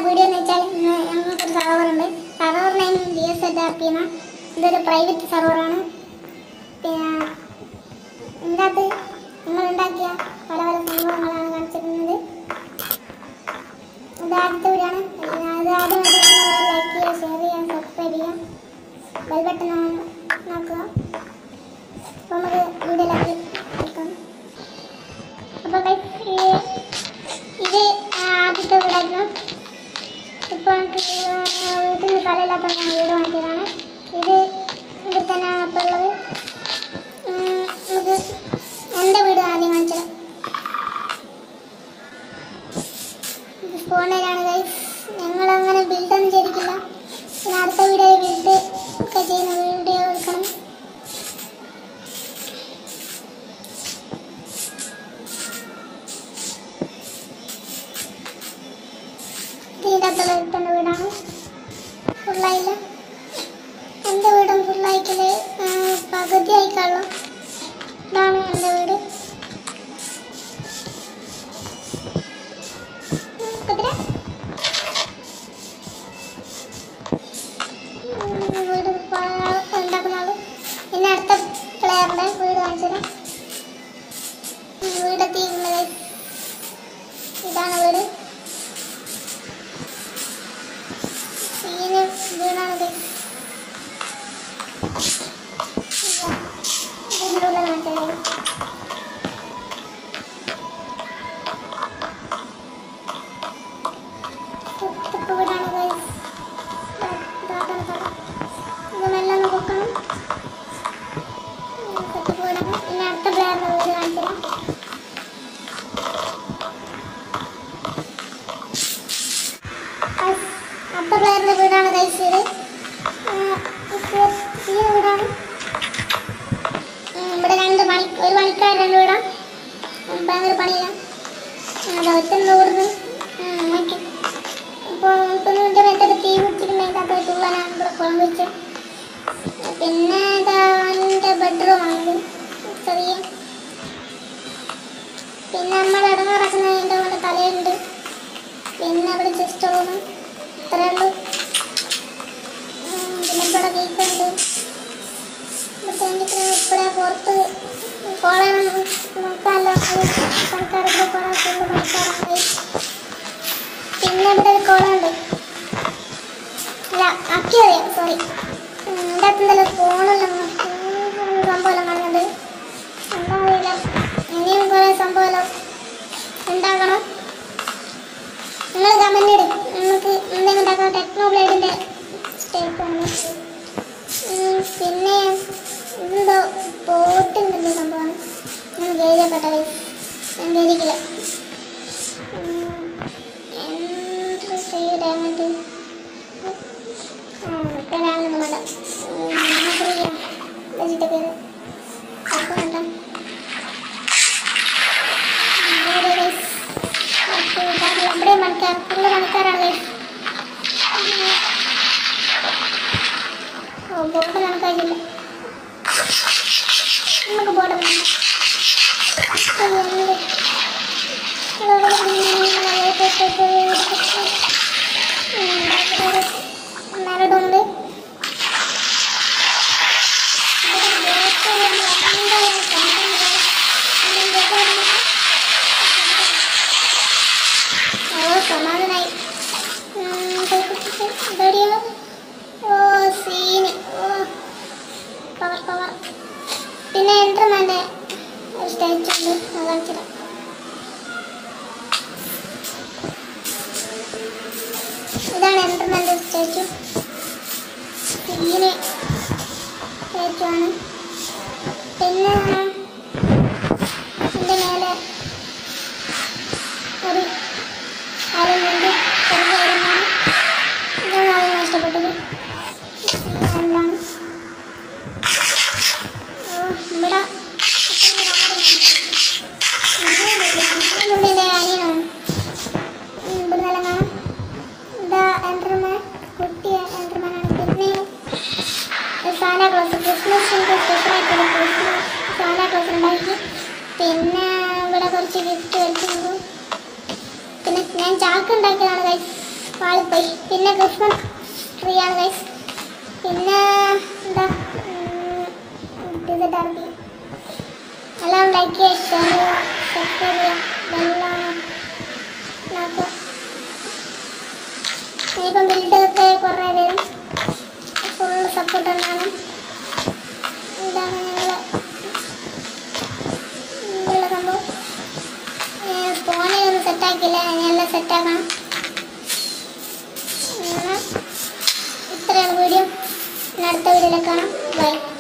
Video എന്ന് വെച്ചാൽ ഇന്ന് ഞങ്ങൾക്കൊരു സർവർ ഉണ്ട് സർവർ നെയിം ബി എസ് എഡ് ആർ പി എന്ന ഇതൊരു പ്രൈവറ്റ് സർവറാണ് പിന്നെ ഇതിൻ്റെ അകത്ത് നിങ്ങൾ ഉണ്ടാക്കിയ പല പല സംഭവങ്ങളാണ് കാണിച്ചിരുന്നത് ഇത് ആദ്യത്തെ വീഡിയോ ആണ് ഇത് ആദ്യമായിട്ട് ലൈക്ക് ചെയ്യുക ഷെയർ ചെയ്യുക സബ്സ്ക്രൈബ് ചെയ്യുക ബെൽ ബട്ടൺ നോക്കുക അപ്പോൾ നമുക്ക് വീഡിയോയിലേക്ക് എടുക്കാം അപ്പോൾ guys, ഈ- ഇത് ആദ്യത്തെ വീടായിരുന്നു ഇപ്പോൾ എനിക്ക് വീട്ടിൽ സ്ഥലമില്ലാത്ത ഞാൻ വീട് വാങ്ങിച്ചതാണ് ഇത് ഇവിടെ തന്നെയാണ് അപ്പോൾ ഉള്ളത് ഉം, നമുക്ക് എൻ്റെ വീട് ആദ്യം കാണിച്ചത് ഇത് ഫോണിലാണ് ഗൈസ് ഞങ്ങൾ അങ്ങനെ ബിൽഡൊന്നും ചെയ്തിട്ടില്ല പിന്നെ അടുത്ത വീഡിയോ ബിൽഡ് ഒക്കെ ചെയ്യുന്ന വീഡിയോ എടുക്കണം ഇതിൻ്റെ അകത്തുള്ള എൻ്റെ വീടാണ് ഫുള്ളായില്ല എൻ്റെ വീടും ഫുള്ളായിട്ടില് പകുതി ആയിക്കാളും ഇതാണ് എൻ്റെ വീട് ഉം, കുതിര. ഉം, വീട് പ- ഉണ്ടാക്കുന്ന ആള് പിന്നെ അടുത്ത പ്ലെയറിൻ്റെ വീട് കാണിച്ചത് വീടെത്തിയിരുന്നത് ഇതാണ് വീട് സീന് വീണാണത് ഇതിൻ്റെ ഉള്ളിൽ കാണിച്ചത് കുത്തിപ്പ് വീടാണ് guys. ദാ, ദാ, ദാ, ദാ. ഇത് മെല്ലെ ഒന്ന് പൊക്കണം. ഉം, കുത്തിപ്പ് വീടാണ്. ഇനി അടുത്ത പ്ലെയറിന്റെ വീട് കാണിച്ചുതരാം. Guys, അടുത്ത പ്ലെയറിന്റെ വീടാണ് guys ഇത്. ഉം, ഇത് ഈ വീടാണ് ഉം, ഇവിടെ രണ്ട് പണി ഒരു പണിക്കാർ രണ്ട് വീടാ ഉം, ഭയങ്കര പണിയില്ല ദൗത്യം നൂറിന് ഓക്കെ അപ്പോൾ നമുക്കൊന്ന് എൻ്റെ മേത്തൊക്കെ തീ പിടിച്ചിട്ടുണ്ടെങ്കിൽ അപ്പോൾ തുള്ളാനാണ് ഇവിടെ കുളം വെച്ച് പിന്നെ ഇതാ എൻ്റെ ബെഡ്റൂമാണിത് ചെറിയ പിന്നെ നമ്മൾ ഇടങ്ങാറാക്കുന്നതിൻ്റെ കൊണ്ട് തലയുണ്ട് പിന്നെ അവിടെ ജസ്റ്റ് റൂം ഇത്രയേ ഉള്ളൂ ഉം, പിന്നെ ഇവിടെ കേക്കുണ്ട് ഇവിടെ എനിക്ക് ഇവിടെ പുറത്ത് കോളേജ് നോക്കാമല്ലോ പണിക്കാരൊക്കെ കുറെ ഫുള്ള് പണിക്കാരാണ് പിന്നെ ഇവിടെ ഒരു കോളുണ്ട് അല്ല അക്കി അറിയാം സോറി എൻ്റെ അകത്ത് എന്തെല്ലാം ഫോണെല്ലാം സംഭവമെല്ലാം കാണുന്നുണ്ട് എന്താ അറിയില്ല ഇനിയും കുറേ സംഭവമെല്ലാം ഉണ്ടാക്കണം നിങ്ങൾ കമന്റ് ഇടും നമുക്ക് എന്തെങ്കിലും ഉണ്ടാക്കാം ടെക്നോ ബ്ലേഡിൻ്റെ സ്റ്റേക്കാണ് പിന്നെ എന്തോ ബോട്ടിൻ്റെ സംഭവമാണ് ഞാൻ കേൾക്കപ്പെട്ടത് ഞാൻ കേൾക്കില്ല എന്ത് ചെയ്യിടാൻ വേണ്ടി ഒരാളൊന്നും വേണ്ട വെച്ചിട്ട് കയറി അപ്പം വേണ്ട ഇവിടെ മണിക്കാർ ഫുള്ള് മണിക്കാരാണ് ഓ ബോർഡ് കണക്കാക്കില്ല നമുക്ക് ബോർഡ് മരടുണ്ട് ഓ സമാധാനായി ഇവിടെയോ ഓ സീന് ഓ പവർ പവർ പിന്നെ എൻ്റർമാൻ്റെ ഒരു സ്റ്റാച്ചു ഉണ്ട് അത് കാണിച്ചിടാം ഇതാണ് എൻ്റർമാൻ്റെ സ്റ്റാച്ചു സീന് സ്റ്റാച്ചു ആണ് പിന്നെ ഇതിൻ്റെ മേലെ ഒരു അരമുണ്ട് ചെറിയ അരമാണ് ഇതാണ് ആദ്യം ഇഷ്ടപ്പെട്ടത് എല്ലാം ഇവിടെ ഇവിടെ അനിയനാണ് ഇവിടെ നല്ല കാണാം ഇതാ എൻ്റർമാൻ കുട്ടി എൻ്റർമാനാണ് പിന്നെ സാന്റാ ക്ലോസ് ക്രിസ്മസിൻ്റെ സ്പെഷ്യലായിട്ടുള്ള ക്രിസ്മസ് സാന്റാ ക്ലോസ് ഉണ്ടാക്കി പിന്നെ ഇവിടെ കുറച്ച് ഗിഫ്റ്റ് വെച്ചിട്ടുണ്ട് പിന്നെ ഞാൻ ചാക്ക് ഉണ്ടാക്കിയതാണ് guys. പാളിപ്പോയി പിന്നെ ക്രിസ്മസ് ട്രീ ആണ് ഗൈസ് പിന്നെ എന്താ ഡിസൈറ്റ് ആർക്കി എല്ലാം ലൈക്ക് ചെയ്യുക ഷെയർ ചെയ്യുക സബ്സ്ക്രൈബ് ചെയ്യുക എല്ലാം നോക്കുക ഇനിയിപ്പം ബിൽഡൊക്കെ കുറേ വരും ഫുൾ സപ്പോർട്ട് തന്നെയാണ് ഇതാണ് ഞങ്ങൾ ഉള്ള സംഭവം ഫോണിൽ ഒന്നും സെറ്റാക്കിയില്ല എല്ലാം സെറ്റാക്കണം ഇത്രയാണ് വീഡിയോ അടുത്ത വീഡിയോയിലേക്ക് കാണാം ബൈ